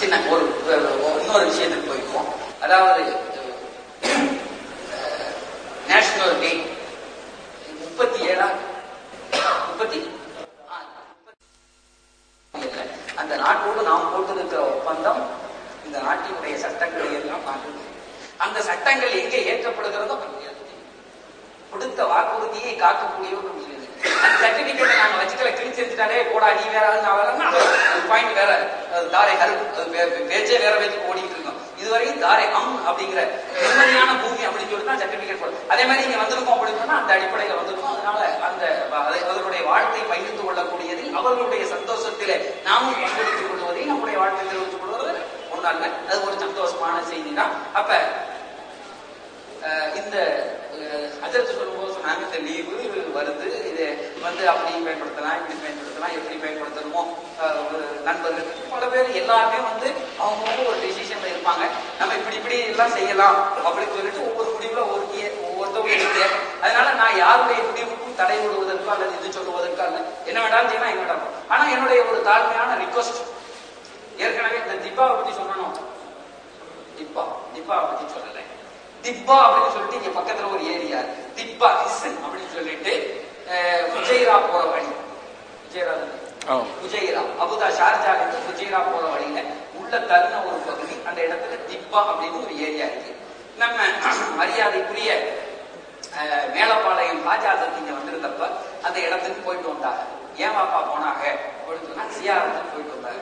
சின்ன ஒரு ஒரு- இன்னொரு விஷயத்துக்கு போயிருப்போம் அதாவது நேஷனல் டே முப்பத்தி ஏழா முப்பத்தி ஆ, முப்பத்தி ஏழுல அந்த நாட்டோடு நாம் போட்டிருக்கிற ஒப்பந்தம் இந்த நாட்டினுடைய சட்டங்களை எல்லாம் மாற்றுது அந்த சட்டங்கள் எங்கே ஏற்றப்படுகிறதோ அங்கே ஏற்றுது. கொடுத்த வாக்குறுதியை காக்கக்கூடிய ஒரு விஷயம் இது. அந்த சர்டிபிகேட் நாங்க வச்சுக்கல கிழிச்சு எடுத்துட்டாலே போடா நீ வேற ஆளு, நான் வேற பாயிண்ட் வேற அது தாரை ஹரு அது பே- பே- பேச்சே வேற வச்சு ஓடிட்டு இருக்கோம் இதுவரையும் தாரை அம் அப்படிங்கிற நிம்மதியான பூமி அப்படின்னு சொல்லி தான் சர்டிபிகேட் போடும் அதே மாதிரி இங்க வந்திருக்கோம் அப்படின்னு சொன்னா அந்த அடிப்படையில வந்திருக்கோம் அதனால அந்த அதை- அவர்களுடைய வாழ்த்தை பகிர்ந்து கொள்ளக்கூடியதில் அவர்களுடைய சந்தோஷத்திலே நாமும் பங்கெடுத்துக் கொள்வதை நம்முடைய வாழ்க்கை தெரிவித்துக் கொள்வது ஒன்றல்ல அது ஒரு சந்தோஷமான செய்தி தான் அப்ப அஹ் இந்த அஜரத்து சொல்லும்போது சொன்னாங்க இந்த லீவு வருது இது வந்து அப்படி பயன்படுத்தலாம் இப்படி பயன்படுத்தலாம் எப்படி பயன்படுத்தணுமோ அஹ் ஒரு நண்பர்கள் பல பேர் எல்லாருமே வந்து அவங்கவுங்க ஒரு டிசிஷன்ல இருப்பாங்க நம்ம இப்படி இப்படி எல்லாம் செய்யலாம் அப்படின்னு சொல்லிட்டு ஒவ்வொரு முடிவுல ஒரு ஒவ்வொருத்தவங்க எடுத்து அதனால நான் யாருடைய முடிவுக்கும் தடை விடுவதற்கோ அல்லது இது சொல்லுவதற்கோ அல்ல என்ன வேண்டாம் செய்யலாம் என்ன வேண்டாம் ஆனா என்னுடைய ஒரு தாழ்மையான ரிக்வஸ்ட் ஏற்கனவே இந்த திப்பாவை பத்தி சொல்லணும் திப்பா திப்பா பத்தி சொல்லல திப்பா அப்படின்னு சொல்லிட்டு இங்க பக்கத்துல ஒரு ஏரியா திப்பா ஹிசன் அப்படின்னு சொல்லிட்டு அஹ், ஃபுஜைரா போற வழி ஃபுஜைரா தானே? ஆமா. ஃபுஜைரா அபுதா ஷார்ஜால இருந்து ஃபுஜைரா போற வழியில உள்ள தருண ஒரு பகுதி அந்த இடத்துல திப்பா அப்படின்னு ஒரு ஏரியா இருக்கு நம்ம மரியாதைக்குரிய அஹ், மேலப்பாளையம் ராஜாசன் இங்க வந்திருந்தப்ப அந்த இடத்துக்கு போயிட்டு வந்தாங்க ஏன் வாப்பா போனாங்க அப்படின்னு சொன்னா சியாரத்துக்கு போயிட்டு வந்தாங்க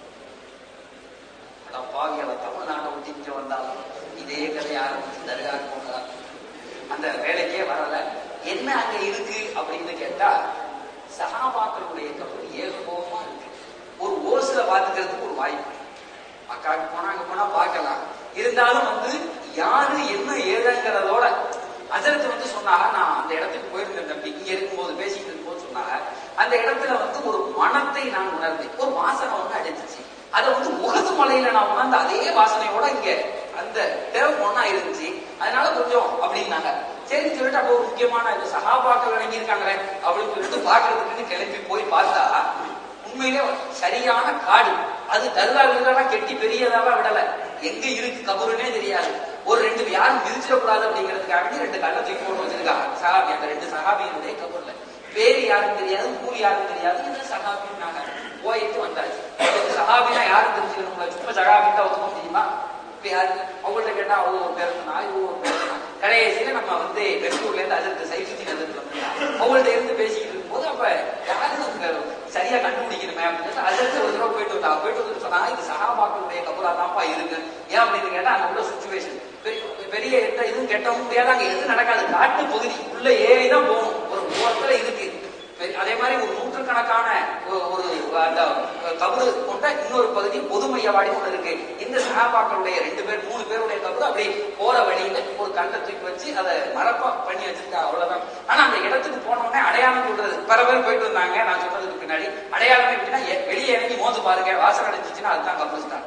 அட பாவிகளை தமிழ்நாட்டை விட்டு இங்க வந்தாலும் இதே கதையை ஆரம்பிச்சு தர்காக்கு போனதா அந்த வேலைக்கே வரல என்ன அங்க இருக்கு அப்படின்னு கேட்டா சகாபாக்களுடைய கப்பல் ஏகபோகமா இருக்கு ஒரு ஓசுல பாத்துக்கிறதுக்கு ஒரு வாய்ப்பு அக்காவுக்கு போனா அங்க போனா பார்க்கலாம் இருந்தாலும் வந்து யாரு என்ன ஏதுங்கிறதோட அஜரத்து வந்து சொன்னாங்க நான் அந்த இடத்துக்கு போயிருந்தேன் தம்பி இங்க இருக்கும்போது பேசிட்டு இருக்கும்போது சொன்னாங்க அந்த இடத்துல வந்து ஒரு மனத்தை நான் உணர்ந்தேன் ஒரு வாசனை ஒண்ணு அடிச்சிச்சு அதை வந்து முகது மலையில நான் உணர்ந்த அதே வாசனையோட இங்க அந்த டேம் ஒண்ணா இருந்துச்சு அதனால கொஞ்சம் அப்படின்னாங்க சரி சொல்லிட்டு அப்போ ஒரு முக்கியமான இது சகாபாக்கள் அடங்கியிருக்காங்களே அப்படின்னு சொல்லிட்டு பாக்குறதுக்குன்னு கிளம்பி போய் பார்த்தா உண்மையிலே சரியான காடு அது தருவார்களெல்லாம் கெட்டி பெரியதாவா விடல எங்க இருக்கு கபருன்னே தெரியாது ஒரு ரெண்டு யாரும் மிதிச்சிடக்கூடாது அப்படிங்கிறதுக்காக வேண்டி ரெண்டு கல்லை தூக்கி போட்டு வச்சிருக்காங்க சகாபி அந்த ரெண்டு சகாபியினுடைய கபர்ல பேரு யாரும் தெரியாது ஊர் யாரும் தெரியாது இது சகாபின்னாங்க போயிட்டு வந்தாச்சு இந்த சகாபினா யாரும் தெரிஞ்சுக்கணும்ல சும்மா சகாபிட்டா ஒதுக்க முடியுமா இப்ப யாரு அவங்கள்ட்ட கேட்டா அவங்க ஒரு பேர் சொன்னா இவங்க ஒரு பேர் சொன்னா கடைசியில நம்ம வந்து பெங்களூர்ல இருந்து அதற்கு சைஃபுத்தீன் அதற்கு வந்தாங்க அவங்கள்ட்ட இருந்து பேசிக்கிட்டு இருக்கும்போது அப்ப யாரும் அவங்க சரியா கண்டுபிடிக்கணுமே அப்படின்னு அதற்கு ஒரு தடவை போயிட்டு வந்தா போயிட்டு வந்து சொன்னா இது சகாபாக்களுடைய கபரா தான்ப்பா இருக்கு ஏன் அப்படின்னு கேட்டா அங்க உள்ள சுச்சுவேஷன் பெரிய எந்த இதுவும் கெட்டவும் முடியாது அங்க எதுவும் நடக்காது காட்டு பகுதி உள்ள ஏறி தான் போகணும் ஒரு ஓரத்துல இருக்கு பெரிய- அதே மாதிரி ஒரு நூற்றுக்கணக்கான ஒ- ஒரு அந்த கபரு கொண்ட இன்னொரு பகுதி பொது மையவாடி ஒண்ணு இருக்கு இந்த சகாபாக்களுடைய ரெண்டு பேர் மூணு பேருடைய கபரு அப்படி போற வழியில ஒரு கண்டை தூக்கி வச்சு அதை மரப்பா பண்ணி வச்சிருக்காங்க அவ்வளவுதான் ஆனா அந்த இடத்துக்கு போன உடனே அடையாளம் சொல்றது பல பேர் போயிட்டு வந்தாங்க நான் சொல்றதுக்கு பின்னாடி அடையாளம் எப்படின்னா எ- வெளியே இறங்கி மோந்து பாருங்க வாசல் அடைஞ்சிச்சுன்னா அதுதான் கபருஸ்தான்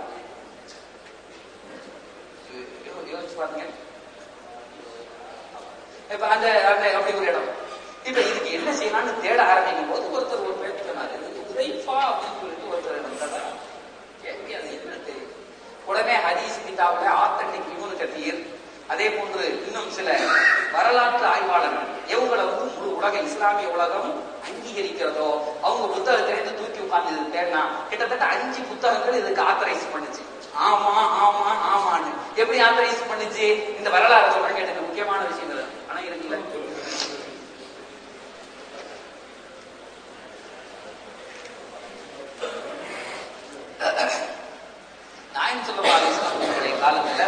யோ- யோசிச்சு பாருங்க இப்ப அந்த அந்த அப்படி ஒரு இடம் இப்ப இதுக்கு என்ன செய்யலாம்னு தேட ஆரம்பிக்கும் போது ஒருத்தர் ஒரு பேர் சொன்னாரு இது உதைஃபா அப்படின்னு சொல்லிட்டு ஒருத்தர் இருந்தாரா கேள்வி அது என்ன தெரியும் உடனே ஹதீஸ் கிதாபுல ஆத்தன்டிக் இவனு கத்தீர் அதே போன்று இன்னும் சில வரலாற்று ஆய்வாளர்கள் எவங்களை வந்து முழு உலக இஸ்லாமிய உலகம் அங்கீகரிக்கிறதோ அவங்க புத்தகத்திலிருந்து தூக்கி உட்கார்ந்து தேடினா கிட்டத்தட்ட அஞ்சு புத்தகங்கள் இதுக்கு ஆத்தரைஸ் பண்ணுச்சு ஆமா ஆமா ஆமான்னு எப்படி ஆத்தரைஸ் பண்ணுச்சு இந்த வரலாறு சொல்றேன் கேட்டுங்க முக்கியமான விஷயங்கள் ஆனா இருக்குல்ல நாயம் சொல்லவா அலிஸ்லாமுடைய காலத்துல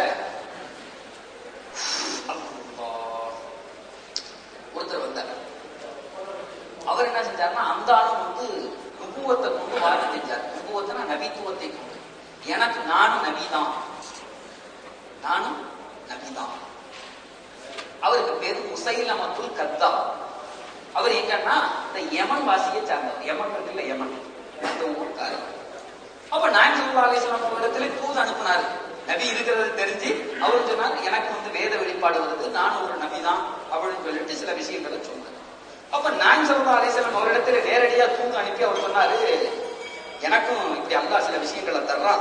அல்லாஹ். ஒருத்தர் வந்தார் அவர் என்ன செஞ்சாருன்னா அந்த ஆளும் வந்து நுபுவத்தை கொண்டு வாதம் செஞ்சார் நுபுவத்தைனா நபித்துவத்தை கொண்டு எனக்கு நானும் நபிதான் நானும் நபிதான் அவருக்கு பேரு முசைலமத்துல் கத்தா அவர் எங்கன்னா இந்த யமன் வாசியை சார்ந்தவர் யமன் இருக்குல்ல யமன் அந்த ஊர்க்காரர் அப்ப நாயம் சல்லா அலிஸ்லாம் இடத்துல தூது அனுப்புனாரு நபி இருக்கிறது தெரிஞ்சு அவர் சொன்னார் எனக்கு வந்து வேத வெளிப்பாடு வருது நான் ஒரு நபி தான் அப்படின்னு சொல்லிட்டு சில விஷயங்களை சொன்னார் அப்ப நாயம் சல்லா அலிஸ்லாம் அவரிடத்துல நேரடியா தூது அனுப்பி அவர் சொன்னாரு எனக்கும் இப்படி அல்லாஹ் சில விஷயங்களை தர்றான்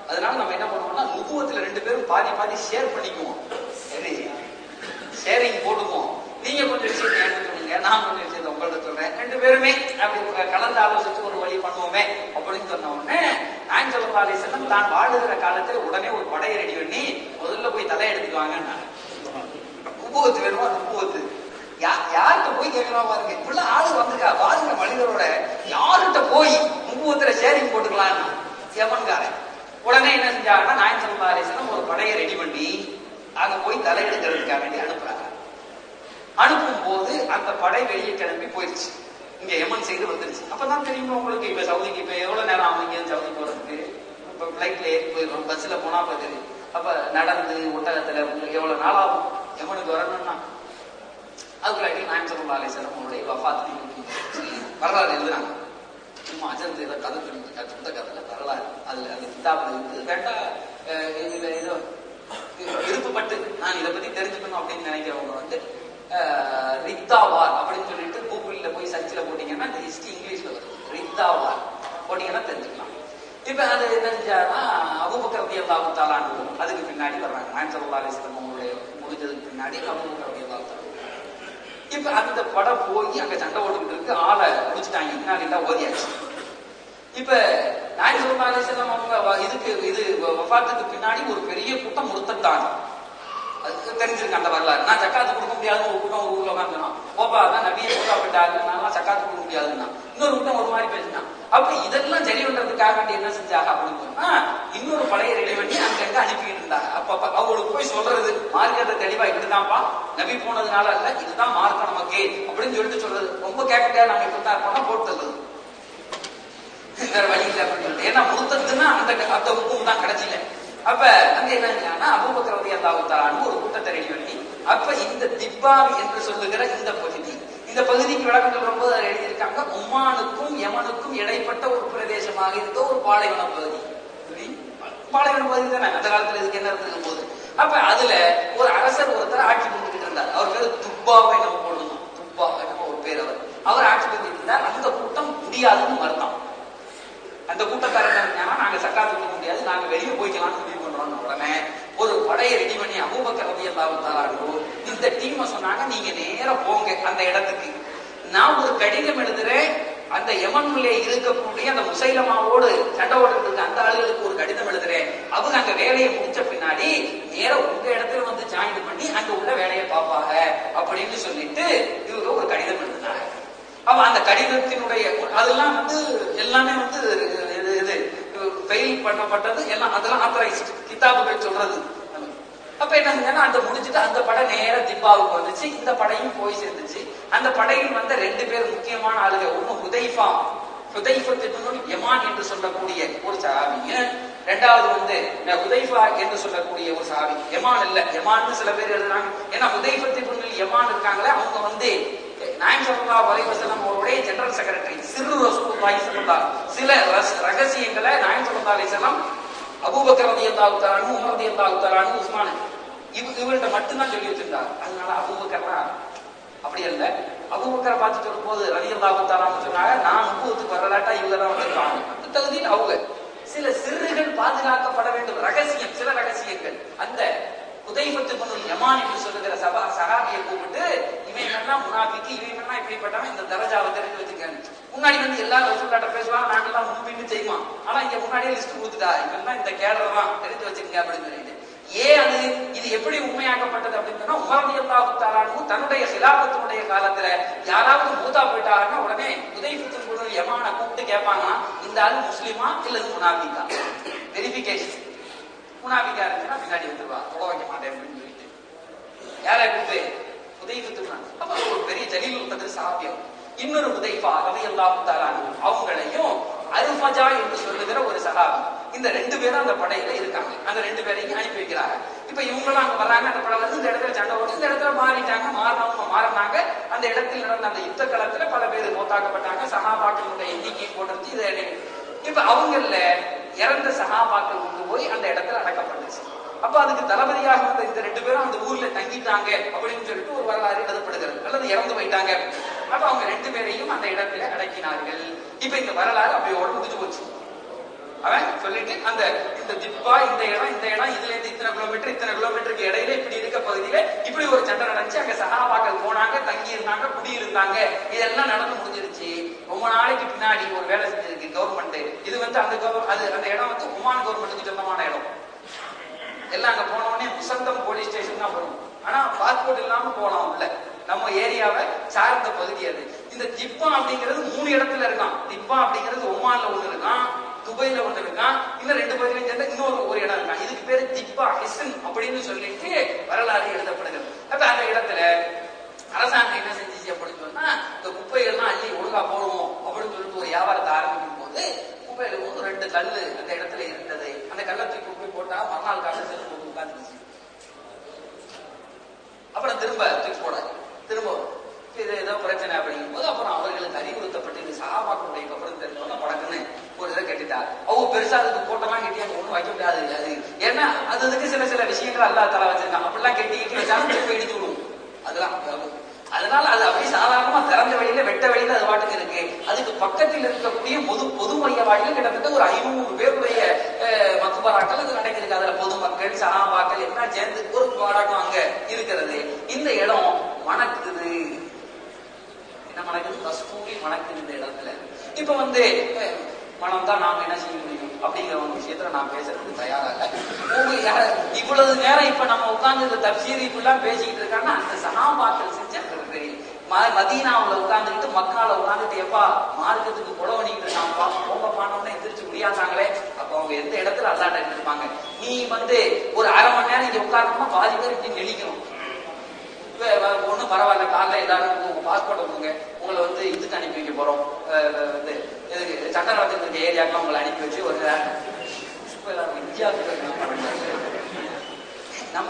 அதனால நம்ம என்ன பண்ணுவோம்னா நுபுவத்துல ரெண்டு பேரும் பாதி பாதி ஷேர் பண்ணிக்குவோம் சரி ஷேரிங் போட்டுக்குவோம் நீங்க கொஞ்சம் விஷயத்தை எனக்கு சொல்லுங்க நான் கொஞ்சம் விஷயத்தை உங்கள்ட்ட சொல்றேன் ரெண்டு பேருமே அப்படி கலந்து ஆலோசிச்சு ஒரு வழி பண்ணுவோமே அப்படின்னு சொன்ன உடனே நான் சொல்லி செல்லம் தான் வாழுகிற காலத்துல உடனே ஒரு படையை ரெடி பண்ணி முதல்ல போய் தலை எடுத்துக்குவாங்க உபுவத்து வேணுமா அது உபுவத்து யா- யார்கிட்ட போய் கேட்கலாம் பாருங்க இப்படிலாம் ஆளு வந்திருக்கா பாருங்க மனிதரோட யார்கிட்ட போய் முகூத்துல ஷேரிங் போட்டுக்கலாம் எவன்காரன் உடனே என்ன செஞ்சாங்கன்னா நாயன் சல்லா அலிஸ்லாம் ஒரு படையை ரெடி பண்ணி அங்க போய் தலை எடுக்கிறதுக்காக வேண்டி அனுப்புறாங்க அனுப்பும் போது அந்த படை வெளியே கிளம்பி போயிருச்சு இங்க எமன் சைடு வந்துருச்சு அப்பதான் தெரியுமா உங்களுக்கு இப்ப சவுதிக்கு இப்ப எவ்வளவு நேரம் ஆகும் இங்க இருந்து சவுதி போறதுக்கு இப்ப பிளைட்ல ஏறி போயிடும் பஸ்ல போனா அப்ப தெரியும் அப்ப நடந்து ஒட்டகத்துல உங்களுக்கு எவ்வளவு நாள் ஆகும் எமனுக்கு வரணும்னா அதுக்குள்ளாட்டி நாயம் சல்லா அலிஸ்லாம் உங்களுடைய வஃபாத்து வரலாறு எழுதுறாங்க சும்மா அஜர்ந்து ஏதோ கதை சொல்லிட்டு சொந்த கதையில வரலாறு அதுல அந்த கிதாபில் இருக்குது கேட்டா அஹ், இதுல ஏதோ விருப்பப்பட்டு நான் இதை பத்தி தெரிஞ்சுக்கணும் அப்படின்னு நினைக்கிறவங்க வந்து அஹ், ரித்தாவார் அப்படின்னு சொல்லிட்டு கூகுள்ல போய் சர்ச்சில் போட்டீங்கன்னா இந்த ஹிஸ்டரி இங்கிலீஷ்ல வரும் ரித்தாவார் போட்டீங்கன்னா தெரிஞ்சுக்கலாம் இப்ப அது என்ன செஞ்சாருன்னா அபுபக்கரதி அல்லாஹு தாலான்னு அதுக்கு பின்னாடி வர்றாங்க நாயம் சல்லா அலிஸ்லாம் அவங்களுடைய முடிஞ்சதுக்கு பின்னாடி அபுபக்கரதி அல்லாஹு தாலா இப்ப அந்த படம் போய் அங்க சண்டை ஓட்டுக்கிட்டு இருக்கு ஆளை முடிச்சுட்டாங்க இன்னால இல்ல ஓதியாச்சு இப்ப நாய் சொல்லா செல்லம் அவங்க வ- இதுக்கு இது வ- வஃபாத்துக்கு பின்னாடி ஒரு பெரிய கூட்டம் முறுத்தத்தான் அது தெரிஞ்சிருக்கு அந்த வரலாறு நான் சக்காத்து கொடுக்க முடியாதுன்னு ஒரு கூட்டம் ஒரு ஊர்ல உட்காந்துனான் ஓப்பா அதான் நபியை கூட்டா போயிட்டாரு நான் சக்காத்து கொடுக்க முடியாதுன்னா இன்னொரு கூட்டம் ஒரு மாதிரி பேசினான் அப்ப இதெல்லாம் சரி பண்றதுக்காக வேண்டி என்ன செஞ்சாங்க அப்படின்னு சொன்னா இன்னொரு படையை ரெடி பண்ணி அங்கங்க அனுப்பிக்கிட்டு இருந்தாங்க அப்ப அப்ப அவங்களுக்கு போய் சொல்றது மார்க்கத்தை தெளிவா இப்படிதான்ப்பா நபி போனதுனால இல்ல இதுதான் மார்க்கம் நமக்கு அப்படின்னு சொல்லிட்டு சொல்றது ரொம்ப கேட்க நாங்க இப்படிதான் இருப்போம்னா போட்டு தள்ளுறது வேற வழி இல்லை அப்படின்னு சொல்லிட்டு. ஏன்னா முறுத்ததுன்னா அந்த அந்த உப்பும் தான் கிடைச்சில அப்ப அங்க என்ன செஞ்சாங்கன்னா அபூபக்கர் ரலியல்லாஹு தஆலான்னு ஒரு கூட்டத்தை ரெடி பண்ணி அப்ப இந்த திப்பாவி என்று சொல்லுகிற இந்த பகுதி இந்த பகுதிக்கு விளக்கம் சொல்லும் போது அதை எழுதியிருக்காங்க உமானுக்கும் யமனுக்கும் இடைப்பட்ட ஒரு பிரதேசமாக இருந்த ஒரு பாலைவன பகுதி சரி? பாலைவன பகுதி தானே அந்த காலத்துல இதுக்கு என்ன இருந்தது போது அப்ப அதுல ஒரு அரசர் ஒருத்தர் ஆட்சி பண்ணிக்கிட்டு இருந்தார் அவர் பேரு துப்பாவை நம்ம போடணும் துப்பா நம்ம ஒரு பேர் அவர் அவர் ஆட்சி பண்ணிட்டு இருந்தார் அந்த கூட்டம் முடியாதுன்னு மறுத்தான் அந்த கூட்டக்காரங்க என்னன்னா நாங்க சக்காத்து கொடுக்க முடியாது நாங்க வெளியே போய்க்கலாம்னு முடிவு பண்றோம் உடனே ஒரு படையை ரெடி பண்ணி அபூபக்கர் ரலியல்லாஹு தஆலாஹு இந்த டீமை சொன்னாங்க நீங்க நேரா போங்க அந்த இடத்துக்கு நான் ஒரு கடிதம் எழுதுறேன் அந்த யமன்ல இருக்கக்கூடிய அந்த முசைலமாவோடு சண்டை ஓடுறது இருக்க அந்த ஆளுகளுக்கு ஒரு கடிதம் எழுதுறேன் அவங்க அங்க வேலையை முடிச்ச பின்னாடி நேரா உங்க இடத்துல வந்து ஜாயின் பண்ணி அங்க உள்ள வேலையை பார்ப்பாங்க அப்படின்னு சொல்லிட்டு இவங்க ஒரு கடிதம் எழுதினாங்க அப்ப அந்த கடிதத்தினுடைய அதெல்லாம் வந்து எல்லாமே வந்து இது இது ஃபெயில் பண்ணப்பட்டது எல்லாம் அதெல்லாம் ஆத்தரைஸ்ட் கிதாபுகள் சொல்றது அப்ப என்ன செஞ்சாங்கன்னா அந்த முடிஞ்சுட்டு அந்த படை நேரா திப்பாவுக்கு வந்துச்சு இந்த படையும் போய் சேர்ந்துச்சு அந்த படையில் வந்த ரெண்டு பேர் முக்கியமான ஆளுங்க ஒண்ணு ஹுதைஃபா ஹுதைஃபத்தின் யமான் என்று சொல்லக்கூடிய ஒரு சஹாபிங்க ரெண்டாவது வந்து இந்த ஹுதைஃபா என்று சொல்லக்கூடிய ஒரு சஹாபி யமான் இல்ல யமான்னு சில பேர் எழுதுறாங்க ஏன்னா ஹுதைஃபத்தின் யமான் இருக்காங்களே அவங்க வந்து நாயம் சல்லா அலைவசலம் அவருடைய ஜெனரல் செக்ரட்டரி சிறு ரசூலுல்லாஹி ஸல்லல்லாஹு சில ரஸ்- ரகசியங்களை நாயம் சல்லா அலைஹிஸ்ஸலாம் அபூபக்கர் ரலியல்லாஹு தஆலா உமர் ரலியல்லாஹு தஆலா உஸ்மான் இவ இவர்கிட்ட மட்டும்தான் சொல்லி வச்சிருந்தார் அதனால அபூபக்கர்லாம் அப்படி இல்ல அபூபக்கரை பார்த்து சொல்லும்போது ரலியல்லாஹு தஆலான்னு சொன்னாங்க நான் நுபுவத்துக்கு வரலாட்டா இவங்க தான் வந்திருக்காங்க அந்த தகுதியில் அவங்க சில சிறுகள் பாதுகாக்கப்பட வேண்டும் ரகசியம் சில ரகசியங்கள் அந்த உதயபத்து கொண்டு யமான் என்று சொல்லுகிற சபா சகாபியை கூப்பிட்டு இவன் என்ன முனாபிக்கு இவன் என்ன இப்படிப்பட்டவன் இந்த தரஜாவை தெரிஞ்சு வச்சுக்கன்னு முன்னாடி வந்து எல்லாரும் ரசூல்லாட்ட பேசுவாங்க நாங்கெல்லாம் முன்பின்னு செய்வோம் ஆனா இங்க முன்னாடியே லிஸ்ட் கொடுத்துட்டா இவன் இந்த கேடர் தான் தெரிஞ்சு வச்சுக்கங்க அப்படின்னு சொல்லிட்டு ஏன் அது இது எப்படி உண்மையாக்கப்பட்டது அப்படின்னு சொன்னா உமரதி அல்லாஹு தன்னுடைய சிலாபத்தினுடைய காலத்துல யாராவது மூத்தா போயிட்டாங்கன்னா உடனே உதயபுத்தின் குழு யமான கூப்பிட்டு கேட்பாங்கன்னா இந்த ஆள் முஸ்லிமா இல்லது முனாபிக்கா வெரிஃபிகேஷன் முனாபிக்கா இருந்துச்சுன்னா பின்னாடி வந்துருவா தொலை வைக்க மாட்டேன் அப்படின்னு சொல்லிட்டு யாரை கூப்பிட்டு உதயபுத்து அப்ப ஒரு பெரிய ஜலீல் கதிர் சாபியம் இன்னொரு உதைஃபா ரவி அல்லாஹு அவங்களையும் அல்ஃபஜா என்று சொல்லுகிற ஒரு சஹாபி இந்த ரெண்டு பேரும் அந்த படையில இருக்காங்க அந்த ரெண்டு பேரையும் அனுப்பி வைக்கிறாங்க இப்ப இவங்களும் அங்க வர்றாங்க அந்த படம் வந்து இந்த இடத்துல சண்டை ஓடி இந்த இடத்துல மாறிட்டாங்க மாறினவங்க மாறினாங்க அந்த இடத்தில் நடந்த அந்த யுத்த களத்துல பல பேர் மோத்தாக்கப்பட்டாங்க சகாபாக்களுடைய எண்ணிக்கை போட்டு இதை இப்ப அவங்கள இறந்த சகாபாக்கள் கொண்டு போய் அந்த இடத்துல அடக்கப்பட்டுச்சு அப்ப அதுக்கு தளபதியாக வந்த இந்த ரெண்டு பேரும் அந்த ஊர்ல தங்கிட்டாங்க அப்படின்னு சொல்லிட்டு ஒரு வரலாறு எழுதப்படுகிறது அல்லது இறந்து போயிட்டாங்க அப்ப அவங்க ரெண்டு பேரையும் அந்த இடத்துல அடக்கினார்கள் இப்ப இந்த வரலாறு அப்படியோட முடிஞ்சு போச்சு அவன் சொல்லிட்டு அந்த இந்த திப்பா இந்த இடம் இந்த இடம் இதுல இருந்து இத்தனை கிலோமீட்டர் இத்தனை கிலோமீட்டருக்கு இடையில இப்படி இருக்க பகுதியில இப்படி ஒரு சண்டை நடந்துச்சு அங்க சகாபாக்கள் போனாங்க தங்கி இருந்தாங்க குடி இருந்தாங்க இதெல்லாம் நடந்து முடிஞ்சிருச்சு ரொம்ப நாளைக்கு பின்னாடி ஒரு வேலை செஞ்சிருக்கு கவர்மெண்ட் இது வந்து அந்த கவர் அது அந்த இடம் வந்து ஒமான் கவர்மெண்ட்டுக்கு சொந்தமான இடம் எல்லாம் அங்க போன உடனே முசந்தம் போலீஸ் ஸ்டேஷன் தான் வரும் ஆனா பாஸ்போர்ட் இல்லாம போலாம் உள்ள நம்ம ஏரியாவை சார்ந்த பகுதி அது இந்த திப்பா அப்படிங்கிறது மூணு இடத்துல இருக்கான் திப்பா அப்படிங்கிறது ஒமான்ல ஒண்ணு இருக்கான் துபைல ஒண்ணு இருக்கான் இன்னும் ரெண்டு பகுதியிலும் சேர்ந்து இன்னொரு ஒரு இடம் இருக்கான் இதுக்கு பேரு திப்பா ஹிசன் அப்படின்னு சொல்லிட்டு வரலாறு எழுதப்படுகிறது அப்ப அந்த இடத்துல அரசாங்கம் என்ன செஞ்சுச்சு அப்படின்னு சொன்னா இந்த குப்பைகள்லாம் அள்ளி ஒழுங்கா போடுவோம் அப்படின்னு சொல்லிட்டு ஒரு வியாபாரத்தை ஆரம்பிக்கும் போது குப்பையில வந்து ரெண்டு கல்லு அந்த இடத்துல இருந்தது அந்த கல்லை தூக்கி போய் போட்டா மறுநாள் காலையில் திரும்ப வந்து உட்காந்துருச்சு அப்புறம் திரும்ப தூக்கி போடாது திரும்ப இது ஏதோ பிரச்சனை அப்படிங்கும் போது அப்புறம் அவர்களுக்கு அறிவுறுத்தப்பட்டு இது சகாபாக்களுடைய அப்புறம் தெரிஞ்சோன்னா படக்குன்னு ஒரு இதை கட்டிட்டா அவங்க பெருசா அதுக்கு போட்டெல்லாம் கட்டி அங்க ஒண்ணும் வைக்க முடியாது அது ஏன்னா அது அதுக்கு சில சில விஷயங்கள் அல்லா தலா வச்சிருக்கான் அப்படிலாம் கட்டி கட்டி வச்சாலும் திரும்ப இடிச்சு விடுவோம் அதெல்லாம் அதனால அது அப்படி சாதாரணமா திறந்த வழியில வெட்ட வழியில அது பாட்டுக்கு இருக்கு அதுக்கு பக்கத்தில் இருக்கக்கூடிய பொது பொது மைய வாழில கிட்டத்தட்ட ஒரு ஐநூறு பேருடைய அஹ், மக்பராக்கள் அது நடக்கிறது அதுல பொதுமக்கள் சனாபாக்கள் எல்லாம் சேர்ந்து ஒரு பாடாட்டம் அங்க இருக்கிறது இந்த இடம் மணக்குது என்ன மணக்குது கஸ்தூரி மணக்குது இந்த இடத்துல இப்ப வந்து அஹ், மனம் தான் நாம என்ன செய்ய முடியும் அப்படிங்கிற ஒரு விஷயத்துல நான் பேசுறதுக்கு தயாரா இல்ல உங்களுக்கு யார- இவ்வளவு நேரம் இப்ப நம்ம உட்கார்ந்து இந்த தப்சீர் இப்படிலாம் பேசிக்கிட்டு இருக்காங்கன்னா அந்த சகாபாக்கள் செஞ்ச பெரிய ம- மதீனாவுல உட்கார்ந்துக்கிட்டு மக்கால உட்கார்ந்துட்டு எப்பா மார்க்கத்துக்கு புடவணிக்கிட்டு இருக்காங்கப்பா போங்க பானோம்னா எந்திரிச்சு முடியாதாங்களே அப்ப அவங்க எந்த இடத்துல அல்லாட்ட இருப்பாங்க நீ வந்து ஒரு அரை மணி நேரம் இங்க உட்காரணும்னா பாதி பேர் இப்படி நெளிக்கணும் ஒன்றும் பரவாயில்ல காலைல எல்லாரும் உங்க பாஸ்போர்ட்டை கொடுங்க உங்களை வந்து இதுக்கு அனுப்பி வைக்க போறோம் அஹ் வந்து இதுக்கு சட்டநாதத்துக்கு இருக்க ஏரியாக்கெல்லாம் உங்களை அனுப்பி வச்சு ஒரு இப்ப எல்லாரும் இந்தியாவுக்கு நம்ம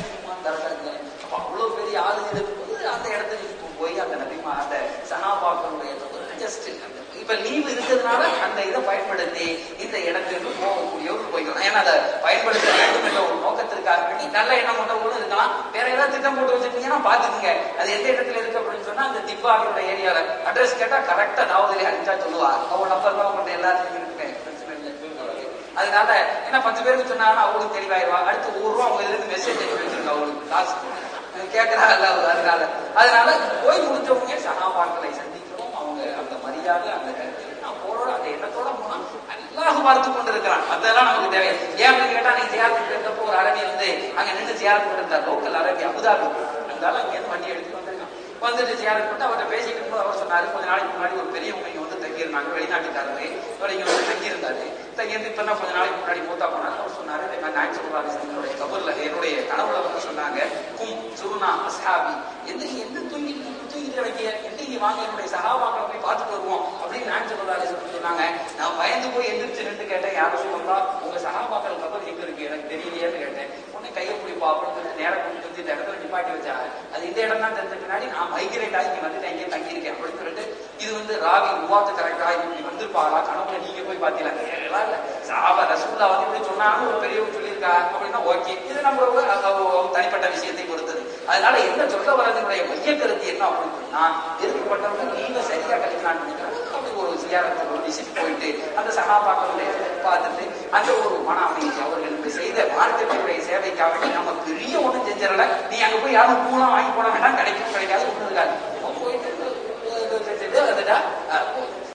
தரல அப்ப அவ்வளவு பெரிய ஆளு இருக்கும்போது அந்த இடத்துக்கு இப்போ போய் அந்த நபிமா அந்த சனாபாக்களுடைய ஜஸ்ட் இப்ப லீவ் இருக்கிறதுனால அந்த இதை பயன்படுத்தி இந்த இடத்துக்கு போகக்கூடியவர்கள் போய்க்கலாம் ஏன்னா அதை பயன்படுத்த வேண்டும் என்ற ஒரு நோக்கத்திற்காக வேண்டி நல்ல எண்ணம் கொண்டவங்களும் இருக்கலாம் வேற ஏதாவது திட்டம் போட்டு வச்சிருக்கீங்கன்னா பாத்துக்கோங்க அது எந்த இடத்துல இருக்கு அப்படின்னு சொன்னா அந்த திப்பாவியோட ஏரியால அட்ரஸ் கேட்டா கரெக்டா தாவதிலே அனுப்பிச்சா சொல்லுவா அவங்க நம்பர் தான் உங்கள்ட்ட எல்லாத்துலயும் இருக்குமே பிரச்சனை இல்லை அதனால ஏன்னா பத்து பேருக்கு சொன்னாங்கன்னா அவங்களுக்கு தெளிவாயிருவா அடுத்து ஒரு ரூபா அவங்க இதுல இருந்து மெசேஜ் அனுப்பி வச்சிருக்கா அவங்களுக்கு காசு கேட்கறாங்கல்ல அவர் அதனால அதனால போய் முடிச்சவங்க சகாபாக்களை சந்திக்கிறோம் அவங்க அந்த மரியாதை அந்த கருத்து நான் போறோட அந்த எண்ணத்தோட போனா அல்லாஹ் பார்த்து கொண்டு இருக்கிறான் அதெல்லாம் நமக்கு தேவை ஏன் அப்படின்னு கேட்டா நீ சியாரத்துக்கு இருந்தப்போ ஒரு அரபி வந்து அங்க நின்று சியாரத்து கொண்டு இருந்தார் லோக்கல் அரபி அபுதாபி இருந்தாலும் அங்க இருந்து வண்டி எடுத்துட்டு வந்திருக்கான் வந்துட்டு சியாரத்து போட்டு அவர்கிட்ட பேசிட்டு இருக்கும்போது அவர் சொன்னாரு கொஞ்ச நாளைக்கு முன்னாடி ஒரு பெரியவங்க இங்க வந்து தங்கியிருந்தாங்க வெளிநாட்டுக்காரரு இவர் இங்க வந்து தங்கியிருந்தாரு தங்கியிருந்து இப்ப தான் கொஞ்ச நாளைக்கு முன்னாடி மூத்தா போனாரு அவர் சொன்னாரு இந்த மாதிரி நாயக் சொல்றாரு என்னுடைய கபர்ல என்னுடைய கனவுல வந்து சொன்னாங்க கும் சுருனா அஸ்ஹாபி எந்த எந்த தூங்கி தூங்கிட்டு வைக்க எந்திரிங்க வாங்க என்னுடைய சகாபாக்களை போய் பார்த்துட்டு வருவோம் அப்படின்னு நாயக் சொல்றாரு சொல்லி சொன்னாங்க நான் பயந்து போய் எந்திரிச்சு நின்று கேட்டேன் யாரும் சொல்லா உங்க சகாபாக்கள் கபர் எங்க இருக்கு எனக்கு தெரியலையேன்னு கேட்டேன் உடனே கையை பிடிப்பா அப்படின்னு சொல்லி நேரம் கொண்டு வந்து இந்த இடத்துல நிப்பாட்டி வச்சாங்க அது இந்த இடம் தான் தெரிஞ்ச பின்னாடி நான் மைக்ரேட் ஆகி இங்க வந்துட்டு இங்கே தங்கியிருக்கேன் அப்படின்னு சொல்லிட்டு இது வந்து ராவி உவாத்து கரெக்டா இப்படி வந்திருப்பாளா கனவுல நீங்க போய் பாத்தீங்களா எல்லாம் இல்ல சாபா ரசூல்லா வந்து இப்படி சொன்னாலும் ஒரு பெரியவங்க சொல்லியிருக்கா அப்படின்னா ஓகே இது நம்ம ஒரு அஹ், ஒரு தனிப்பட்ட விஷயத்தை பொறுத்தது அதனால என்ன சொல்ல வரதுடைய மைய கருத்து என்ன அப்படின்னு சொன்னா எதிர்க்கப்பட்டவங்க நீங்க சரியா கழிக்கலாம்னு நினைக்கிறோம் அப்படி ஒரு சியாரத்துக்கு ஒரு விசிட் போயிட்டு அந்த சகாபாக்களுடைய பார்த்துட்டு அந்த ஒரு மன அமைதி அவர்களுக்கு செய்த மார்க்கத்தினுடைய சேவைக்காக வேண்டி நம்ம பெரிய ஒண்ணும் செஞ்சிடல நீ அங்க போய் யாரும் பூனா வாங்கி போட வேண்டாம் கிடைக்கும் கிடைக்காது ஒண்ணு இருக்காது போயிட்டு அஹ், செஞ்சுட்டு வந்துட்டா அஹ்,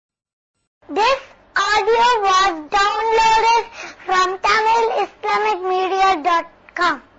This audio was downloaded from TamilIslamicMedia.com.